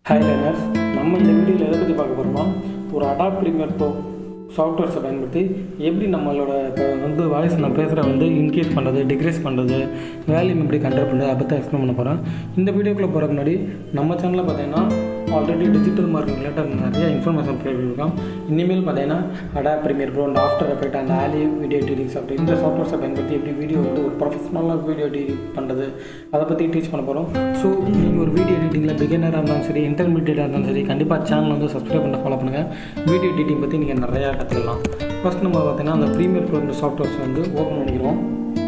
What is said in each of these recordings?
hi learners நம்ம இந்த வீடியோவில் எதை பற்றி பார்க்க போகிறோமா ஒரு அடாப் ப்ரீமியர் ப்ரோ சாஃப்ட்வேர்ஸை பயன்படுத்தி எப்படி நம்மளோட இப்போ வந்து வாய்ஸ் நான் பேசுகிற வந்து இன்க்ரீஸ் பண்ணுறது டிக்ரீஸ் பண்ணுறது வேல்யூம் எப்படி கண்ட்ரோல் பண்ணுறது அதை பற்றி எக்ஸ்பிளைன் பண்ண போகிறேன் இந்த வீடியோக்குள்ளே போகிறதுக்கு முன்னாடி நம்ம சேனலில் பார்த்தீங்கன்னா ஆல்ரெடி டிஜிட்டல் மார்க்கெட் ரிலேட்டட் நிறைய இன்ஃபர்மேஷன் பண்ணியிருக்கோம் இனிமேல் பார்த்தீங்கன்னா அடா Premiere Pro and After Effect and ஆலி வீடியோ எடிட்டிங் சாஃப்ட்வேர் இந்த சாஃப்ட்வேர்ஸை பயன்படுத்தி எப்படி வீடியோ வந்து ஒரு ப்ரொஃபஷனலாக வீடியோ எடிட் பண்ணுறது அதை பற்றி டீச் பண்ண போகிறோம் ஸோ நீங்கள் ஒரு வீடியோ எடிட்டிங்கில் பிகினராக இருந்தாலும் சரி இன்டர்மீடியட்டாக இருந்தாலும் சரி கண்டிப்பாக சேனல் வந்து சப்ஸ்கிரைப் பண்ண ஃபாலோ பண்ணுங்கள் வீடியோ எடிட்டிங் பற்றி நீங்கள் நிறையா கற்றுக்கலாம் ஃபஸ்ட் நம்ம பார்த்தீங்கன்னா அந்த ப்ரீமியர் ப்ரோ இந்த சாஃப்ட்வேர்ஸ் வந்து ஓப்பன் பண்ணிக்கிறோம்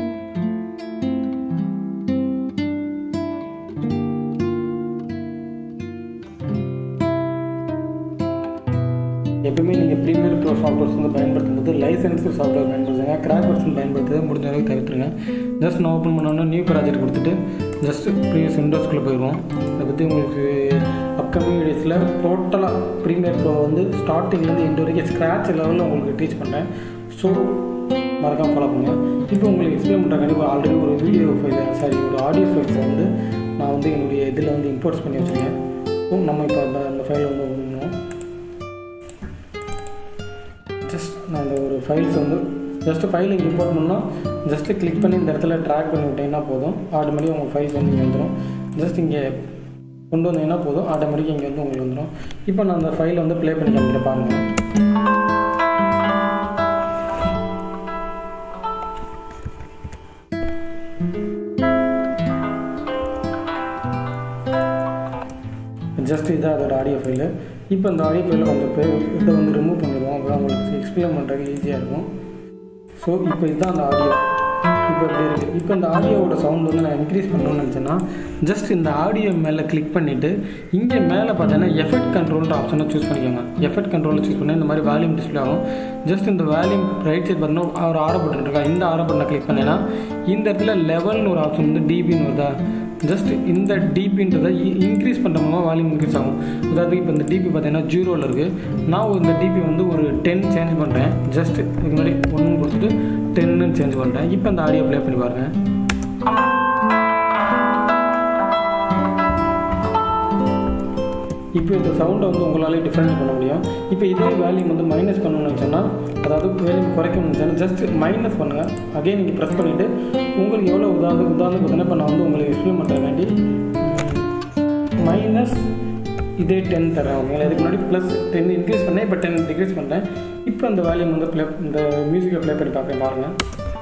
எப்பவுமே நீங்கள் ப்ரீமியர் ப்ரோ சாஃப்ட்வேர்ஸ் வந்து பயன்படுத்தும் போது லைசன்ஸ்டு சாஃப்ட்வேர் பயன்படுத்துங்க கிராக் வெர்ஷன் பயன்படுத்துறது முடிஞ்ச அளவுக்கு தவிர்த்துருங்க ஜஸ்ட் நான் ஓப்பன் பண்ணோன்னா நியூ ப்ராஜெக்ட் கொடுத்துட்டு ஜஸ்ட் ப்ரீவியஸ் விண்டோஸ்குள்ளே போயிடுவோம் அதை பற்றி உங்களுக்கு அப்கமிங் வீடியோஸில் டோட்டலாக ப்ரீமியர் ப்ரோ வந்து ஸ்டார்டிங்லேருந்து எண்டு வரைக்கும் ஸ்க்ராட்ச் லெவலில் உங்களுக்கு டீச் பண்ணுறேன் ஸோ மறக்காமல் ஃபாலோ பண்ணுங்கள் இப்போ உங்களுக்கு எக்ஸ்பிளைன் பண்ணுறாங்க இப்போ ஆல்ரெடி ஒரு வீடியோ ஃபைல் சாரி ஒரு ஆடியோ ஃபைல்ஸை வந்து நான் வந்து என்னுடைய இதில் வந்து இம்போர்ட்ஸ் பண்ணி வச்சுருக்கேன் ஸோ நம்ம இப்போ அந்த அந்த ஃபைலை வந்து open பண்ணுவோம் ஜஸ்ட் நான் இந்த ஒரு ஃபைல்ஸ் வந்து ஜஸ்ட் ஃபைல் இங்கே இம்போர்ட் பண்ணால் ஜஸ்ட்டு கிளிக் பண்ணி இந்த இடத்துல ட்ராக் பண்ணி விட்டிங்கன்னா போதும் ஆட்டோமேட்டிக்காக உங்கள் ஃபைல்ஸ் வந்து இங்கே வந்துடும் ஜஸ்ட் இங்கே கொண்டு வந்தீங்கன்னா போதும் ஆட்டோமேட்டிக்காக இங்கே வந்து உங்களுக்கு வந்துடும் இப்போ நான் அந்த ஃபைலை வந்து ப்ளே பண்ணி காமிக்கிறேன் பாருங்கள் ஜஸ்ட் இதான் அதோட ஆடியோ ஃபைலு இப்போ இந்த ஆடியோ ஃபைலில் கொஞ்சம் பேர் இதை வந்து ரிமூவ் பண்ணிடுவோம் அப்போ உங்களுக்கு எக்ஸ்பிளைன் பண்ணுறதுக்கு ஈஸியாக இருக்கும் ஸோ இப்போ இதுதான் அந்த ஆடியோ இப்போ இப்படி இருக்குது இப்போ இந்த ஆடியோவோட சவுண்ட் வந்து நான் இன்க்ரீஸ் பண்ணணும்னு நினச்சேன்னா ஜஸ்ட் இந்த ஆடியோ மேலே கிளிக் பண்ணிவிட்டு இங்கே மேலே பார்த்தீங்கன்னா எஃபெக்ட் கண்ட்ரோல்ன்ற ஆப்ஷனை சூஸ் பண்ணிக்கோங்க எஃபெக்ட் கண்ட்ரோலை சூஸ் பண்ணி இந்த மாதிரி வால்யூம் டிஸ்பிளே ஆகும் ஜஸ்ட் இந்த வால்யூம் ரைட் சைட் பார்த்தீங்கன்னா ஒரு ஆரோ பட்டன் இருக்கா இந்த ஆரோ பட்டனை கிளிக் பண்ணினா இந்த இடத்துல லெவல்னு ஒரு ஆப்ஷன் வந்து டிபின்னு வருதா ஜஸ்ட் இந்த டிபின்றதை இன்க்ரீஸ் பண்ணுற மூலமாக வால்யூம் இன்க்ரீஸ் ஆகும் அதாவது இப்போ இந்த டிபி பார்த்தீங்கன்னா ஜீரோவில் இருக்குது நான் இந்த டிபி வந்து ஒரு டென் சேஞ்ச் பண்ணுறேன் ஜஸ்ட் இதுக்கு முன்னாடி ஒன்று கொடுத்துட்டு டென்னு சேஞ்ச் பண்ணுறேன் இப்போ இந்த ஆடியோ ப்ளே பண்ணி பாருங்கள் இப்போ இந்த சவுண்டை வந்து உங்களால் டிஃப்ரெண்ட் பண்ண முடியும் இப்போ இதே வேல்யூம் வந்து மைனஸ் பண்ணணும்னு சொன்னால் அதாவது வேல்யூம் குறைக்கணும்னு சொன்னால் ஜஸ்ட் மைனஸ் பண்ணுங்கள் அகைன் நீங்கள் ப்ரெஸ் பண்ணிவிட்டு உங்களுக்கு எவ்வளோ உதாரணம் உதாரணம் பார்த்தீங்கன்னா இப்போ நான் வந்து உங்களுக்கு எக்ஸ்பிளைன் பண்ணுற வேண்டி மைனஸ் இதே டென் தரேன் ஓகேங்களா இதுக்கு முன்னாடி ப்ளஸ் டென் இன்க்ரீஸ் பண்ணேன் இப்போ டென் டிக்ரீஸ் பண்ணுறேன் இப்போ அந்த வேல்யூம் வந்து ப்ளே இந்த மியூசிக்கை ப்ளே பண்ணி பார்க்குறேன் பாருங்கள்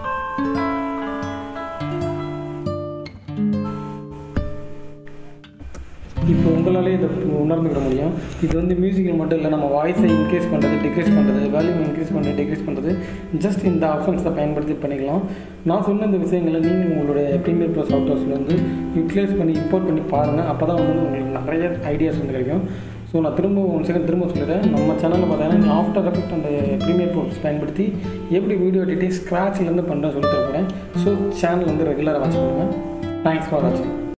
இப்போ உங்களாலே இதை உணர்ந்துக்கிற முடியும் இது வந்து மியூசிக்கில் மட்டும் இல்லை நம்ம வாய்ஸை இன்க்ரீஸ் பண்ணுறது டிக்ரீஸ் பண்ணுறது வேல்யூம் இன்க்ரீஸ் பண்ணுறது டிக்ரீஸ் பண்ணுறது ஜஸ்ட் இந்த ஆப்ஷன்ஸை பயன்படுத்தி பண்ணிக்கலாம் நான் சொன்ன இந்த விஷயங்களை நீங்கள் உங்களுடைய ப்ரீமியர் ப்ளஸ் சாஃப்ட்வேர்ஸில் வந்து யூட்டிலைஸ் பண்ணி இம்போர்ட் பண்ணி பாருங்கள் அப்போ தான் வந்து உங்களுக்கு நிறைய ஐடியாஸ் வந்து கிடைக்கும் ஸோ நான் திரும்ப ஒன் செகண்ட் திரும்ப சொல்லிடுறேன் நம்ம சேனலில் பார்த்தீங்கன்னா ஆஃப்டர் எஃபெக்ட் அந்த ப்ரீமியர் ப்ரோஸ் பயன்படுத்தி எப்படி வீடியோ எடிட்டிங் ஸ்க்ராட்ச்லேருந்து பண்ணுறேன் சொல்லி தரப்போகிறேன் ஸோ சேனல் வந்து ரெகுலராக வாட்ச் பண்ணுங்கள் தேங்க்ஸ் ஃபார் வாட்சிங்